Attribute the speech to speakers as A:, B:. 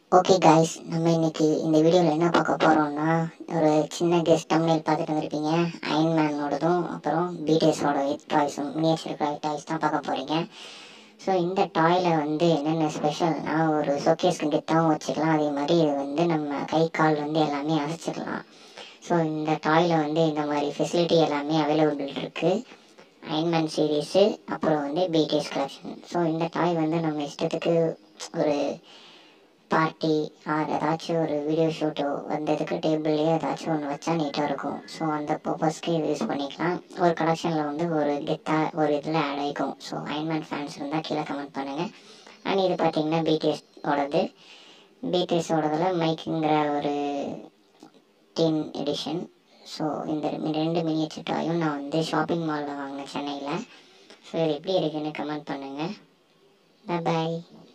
A: okay guys நம்ம இன்னைக்கு இந்த வீடியோவில் என்ன பார்க்க போகிறோம்னா ஒரு சின்ன கெஸ்ட் தமிழில் பார்த்துட்டு வந்திருப்பீங்க அயன்மேனோடதும் அப்புறம் பிடிஎஸோட டாய்ஸும் மினியேச்சர் டாய்ஸ் தான் பார்க்க போகிறீங்க ஸோ இந்த டாயில் வந்து என்னென்ன ஸ்பெஷல்னா ஒரு ஷோகேஸ்க்கு கெத்தாகவும் வச்சுக்கலாம் அதே மாதிரி இது வந்து நம்ம கை கால் வந்து எல்லாமே அசைச்சிக்கலாம் ஸோ இந்த டாயில் வந்து இந்த மாதிரி ஃபெசிலிட்டி எல்லாமே அவைலபிள் இருக்குது அயன்மேன் சீரீஸு அப்புறம் வந்து பிடிஎஸ் கலெக்ஷன் ஸோ இந்த டாய் வந்து நம்ம இஷ்டத்துக்கு ஒரு பார்ட்டி ஆர் ஏதாச்சும் ஒரு வீடியோ ஷூட்டோ வந்ததுக்கு டேபிள்லேயே ஏதாச்சும் ஒன்று வச்சா நீட்டாக இருக்கும் ஸோ அந்த பர்பஸ்க்கு இது யூஸ் பண்ணிக்கலாம் ஒரு கலெக்ஷனில் வந்து ஒரு கெத்தாக ஒரு இதில் ஆட் ஆகிக்கும் ஸோ அயன்மேன் ஃபேன்ஸ் இருந்தால் கீழே கமெண்ட் பண்ணுங்கள் அண்ட் இது பார்த்தீங்கன்னா பிடிஎஸ் ஓடது பிடிஎஸோடதில் மைக்குங்கிற ஒரு டென் எடிஷன் ஸோ இந்த ரெண்டு மினியேச்சர் டாயும் நான் வந்து ஷாப்பிங் மாலில் வாங்கினேன் சென்னையில் ஸோ இது எப்படி இருக்குன்னு கமெண்ட் பண்ணுங்கள் பாய்